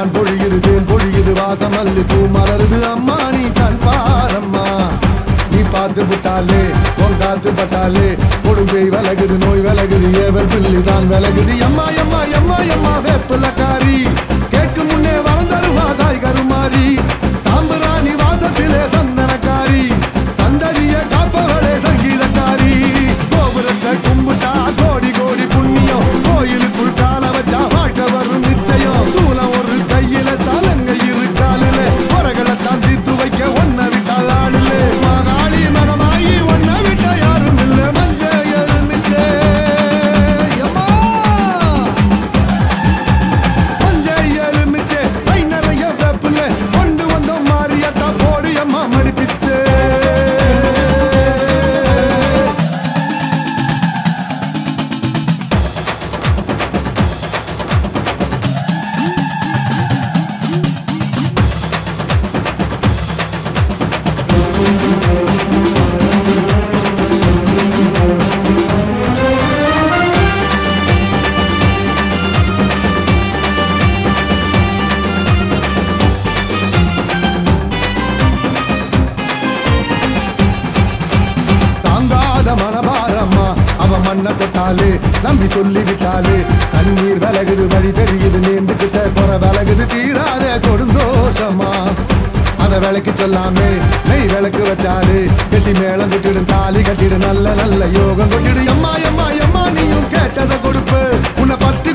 தான் பொழியுது தேன் பொழியுது வாசம் அல்லி பூ மலருது அம்மா நீ கண் பாரம்மா நீ பார்த்து விட்டாலே உன் காத்து பட்டாலே கொடும்பை விலகுது நோய் விலகுது ஏவல் பில்லி தான் விலகுது எம்மா எம்மா எம்மா எம்மா வேப்பிலக்காரி கேட்கும் முன்னே வளர்ந்தருவா தாய் கருமாரி சாம்பராணி வாசத்திலே சந்தனக்காரி சந்ததிய காப்பவளே சங்கீதக்காரி கோபுரத்தை கும்பிட்டா கோடி கோடி புண்ணியம் கோயிலுக்குள் கால வச்சா வாழ்க்கை வரும் நிச்சயம் சூலம் ஒரு கையில சலங்க இரு காலில குறைகளை தான் தீர்த்து வைக்க ஒன்ன விட்டா ஆளுல மகாளி மகமாயி ஒன்ன விட்ட யாரும் இல்ல மஞ்ச எருமிச்சே அம்மா மஞ்ச எலுமிச்சே கை நிறைய வேப்பில கொண்டு வந்தோம் மாரியத்தா போடு அம்மா மடிப்பிச்சே தாங்காத மனபாரம்மா அவ மண்ணை தொட்டாலே நம்பி சொல்லி விட்டாலே கண்ணீர் விலகுது வழி தெரியுது நேர்ந்துகிட்ட குறை விலகுது தீராத கொடுந்தோஷமா அத விளக்கு சொல்லாமே நெய் விளக்கு வச்சாலே கெட்டி மேளம் கொட்டிடும் தாலி கட்டிடு நல்ல நல்ல யோகம் கொட்டிடு எம்மா எம்மா எம்மா நீயும் கேட்டதை கொடுப்பு உன்னை பற்றி